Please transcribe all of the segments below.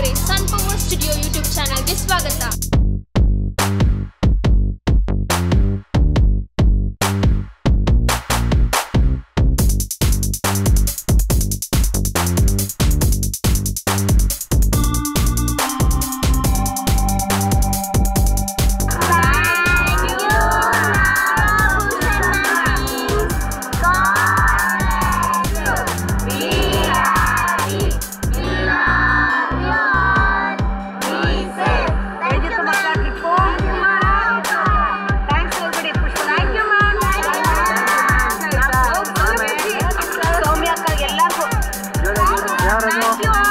ವೀಕ್ಷಕರೇ ಸನ್ power studio YouTube ಚಾನಲ್ಗೆ ಸ್ವಾಗತ ಹೇಗಿತ್ತು ಮಕ್ಕಳ ಟ್ರಿಪ್ಪು ಥ್ಯಾಂಕ್ಸ್ ಹೇಳ್ಬಿಡಿ ಪುಷ್ಪ ಥ್ಯಾಂಕ್ ಯು ಸೌಮ್ಯ ಅಕ್ಕ ಎಲ್ಲರಿಗೂ ಥ್ಯಾಂಕ್ ಯು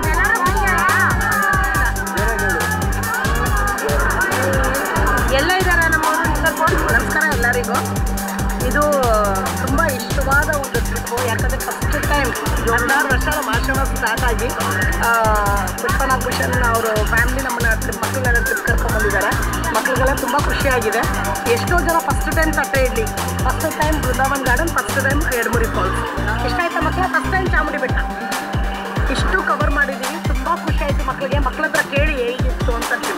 ಎಲ್ಲ ಇದ್ದಾರೆ ನಮ್ಮವರು ಕರ್ಕೊಂಡು ನಮಸ್ಕಾರ ಎಲ್ಲರಿಗೂ ಇದು ತುಂಬ ಇಷ್ಟವಾದ ಒಂದು ಟ್ರಿಪ್ಪು ಯಾಕಂದರೆ ಫಸ್ಟ್ ಟೈಮ್ ಹದಿನಾರು ವರ್ಷ ನಮ್ಮ ಆಶ್ರಮ ಸ್ಟಾರ್ಟ್ ಆಗಿ ಆ, ಪುಷ್ಪನಾಭೂಷಣ್ ಅವರು ಫ್ಯಾಮಿಲಿ ನಮ್ಮನ್ನ ಟ್ರಿಪ್ ಮಕ್ಕಳನ್ನ ಟ್ರಿಪ್ ಕರ್ಕೊಂಡ್ಬಂದಿದ್ದಾರೆ ಮಕ್ಕಳಿಗೆಲ್ಲ ತುಂಬ ಖುಷಿಯಾಗಿದೆ ಎಷ್ಟೋ ಜನ ಫಸ್ಟ್ ಟೈಮ್ ತಟ್ಟೆ idli first time Brindavan garden first time Edamuri falls ಇಷ್ಟ ಆಯ್ತಾ ಮಕ್ಕಳ ಫಸ್ಟ್ ಟೈಮ್ ಚಾಮುಂಡಿ ಬೆಟ್ಟ ಇಷ್ಟು ಕವರ್ ಮಾಡಿದ್ದೀವಿ ತುಂಬ ಖುಷಿ ಆಯಿತು ಮಕ್ಕಳಿಗೆ ಮಕ್ಕಳ ಹತ್ರ ಕೇಳಿ ಹೇಗಿತ್ತು ಅಂತ ಟ್ರಿಪ್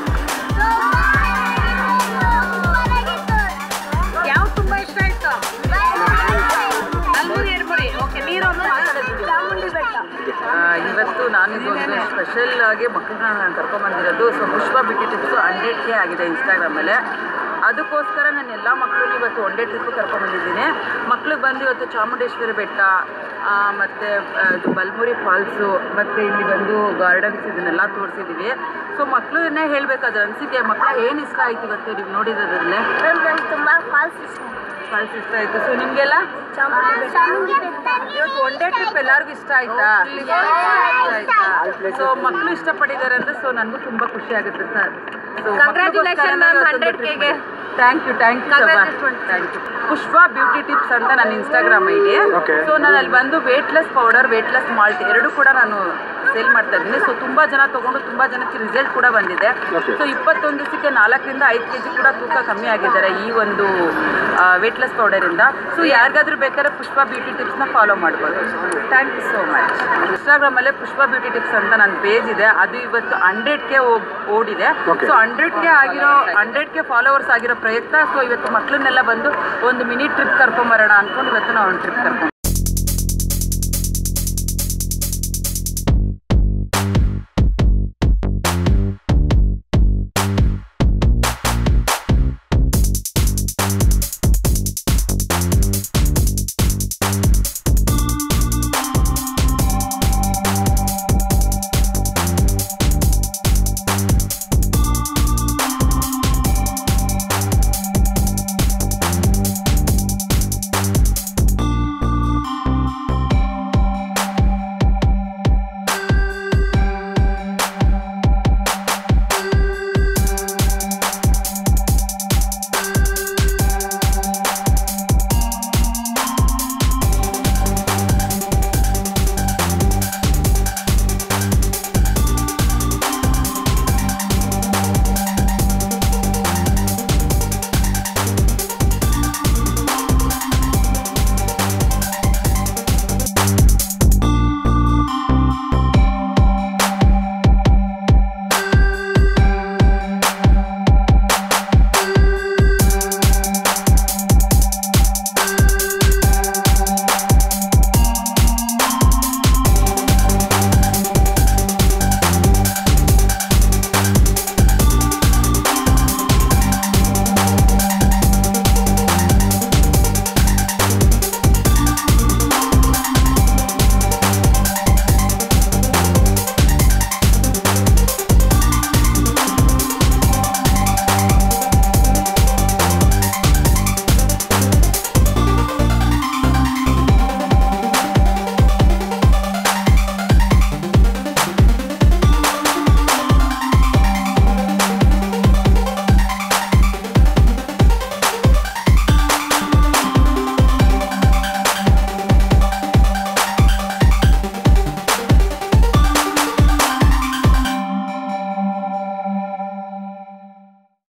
ಯಾವ್ದು ತುಂಬ ಇಷ್ಟ ಆಯ್ತು ನಲ್ಮುರಿ ಎಡಮುರಿ ಓಕೆ ನೀರೊಂದು ಚಾಮುಂಡಿ ಬೆಟ್ಟ ಆ, ಇವತ್ತು ನಾನು ಇದೊಂದು ಸ್ಪೆಷಲ್ ಆಗಿ ಮಕ್ಕಳನ್ನ ನಾನು ಕರ್ಕೊಂಬಂದಿರೋದು ಸೊ ಪುಷ್ಪ ಬಿಟ್ಟಿ ಟಿಪ್ಸು ಹಂಡ್ರೆಡ್ ಕೆ ಆಗಿದೆ ಇನ್ಸ್ಟಾಗ್ರಾಮಲ್ಲಿ ಅದಕ್ಕೋಸ್ಕರ ನಾನು ಎಲ್ಲ ಮಕ್ಕಳನ್ನ ಇವತ್ತು ಒನ್ ಡೇ ಟ್ರಿಪ್ ಕರ್ಕೊಂಬಂದಿದ್ದೀನಿ ಮಕ್ಳಿಗೆ ಬಂದು ಇವತ್ತು ಚಾಮುಂಡೇಶ್ವರಿ ಬೆಟ್ಟ ಆ, ಮತ್ತೆ ಆ, ಇದು ಬಲ್ಮುರಿ ಫಾಲ್ಸು ಮತ್ತು ಇಲ್ಲಿ ಬಂದು ಗಾರ್ಡನ್ಸ್ ಇದನ್ನೆಲ್ಲ ತೋರಿಸಿದ್ದೀವಿ ಸೊ ಮಕ್ಕಳನ್ನೇ ಹೇಳಬೇಕಾದ್ರೆ ಅನಿಸಿಕೆ ಮಕ್ಕಳ ಏನು ಇಷ್ಟ ಆಯ್ತು ಇವತ್ತು ನೀವು ನೋಡಿರೋದ್ರಲ್ಲೇ ತುಂಬ ಫಾಲ್ಸ್ ಫಾಲ್ಸ್ ಇಷ್ಟ ಆಯಿತು ಸೊ ನಿಮಗೆಲ್ಲ ಚಾಮುಂಡಿ ಬೆಟ್ಟ ಇವತ್ತು ಒನ್ ಡೇ ಟ್ರಿಪ್ ಎಲ್ಲರಿಗೂ ಇಷ್ಟ ಆಯ್ತಾ ಇಷ್ಟ ಆಯ್ತಾ ಸೊ ಮಕ್ಕಳು ಇಷ್ಟಪಟ್ಟಿದ್ದಾರೆ ಅಂದ್ರೆ ಸೊ ನನಗೂ ತುಂಬಾ ಖುಷಿ ಆಗುತ್ತೆ ಸರ್ Congratulations ma'am, 100K ಗೆ. Thank you thank you thank you Pushpa beauty tips ಅಂತ ನನ್ನ ಇನ್ಸ್ಟಾಗ್ರಾಮ್ ಐಡಿ ಸೊ ನಾನು ಅಲ್ಲಿ ಬಂದು ವೇಟ್ಲೆಸ್ ಪೌಡರ್ ವೇಟ್ಲೆಸ್ ಮಾಲ್ಟ್ ಎರಡು ಕೂಡ ನಾನು ಸೇಲ್ ಮಾಡ್ತಾ ಇದ್ದೀನಿ ಸೊ ತುಂಬ ಜನ ತೊಗೊಂಡು ತುಂಬ ಜನಕ್ಕೆ ರಿಸಲ್ಟ್ ಕೂಡ ಬಂದಿದೆ ಸೊ ಇಪ್ಪತ್ತೊಂದು ದಿವಸಕ್ಕೆ ನಾಲ್ಕರಿಂದ ಐದು ಕೆ ಜಿ ಕೂಡ ತೂಕ ಕಮ್ಮಿ ಆಗಿದ್ದಾರೆ ಈ ಒಂದು ವೇಟ್ಲೆಸ್ ಪೌಡರಿಂದ ಸೊ ಯಾರಿಗಾದ್ರೂ ಬೇಕಾದ್ರೆ ಪುಷ್ಪ ಬ್ಯೂಟಿ ಟಿಪ್ಸ್ನ ಫಾಲೋ ಮಾಡ್ಬೋದು ಥ್ಯಾಂಕ್ ಯು ಸೋ ಮಚ್ ಇನ್ಸ್ಟಾಗ್ರಾಮಲ್ಲೇ ಪುಷ್ಪ ಬ್ಯೂಟಿ ಟಿಪ್ಸ್ ಅಂತ ನನ್ನ ಪೇಜ್ ಇದೆ ಅದು ಇವತ್ತು ಹಂಡ್ರೆಡ್ಗೆ ಓಡಿದೆ ಸೊ ಹಂಡ್ರೆಡ್ಗೆ ಆಗಿರೋ ಹಂಡ್ರೆಡ್ಗೆ ಫಾಲೋವರ್ಸ್ ಆಗಿರೋ ಪ್ರಯತ್ನ ಸೊ ಇವತ್ತು ಮಕ್ಕಳನ್ನೆಲ್ಲ ಬಂದು ಒಂದು ಮಿನಿ ಟ್ರಿಪ್ ಕರ್ಕೊಂಬರೋಣ ಅಂದ್ಕೊಂಡು ಇವತ್ತು ನಾವು ಒಂದು ಟ್ರಿಪ್ ಕರ್ಕೊಂಡು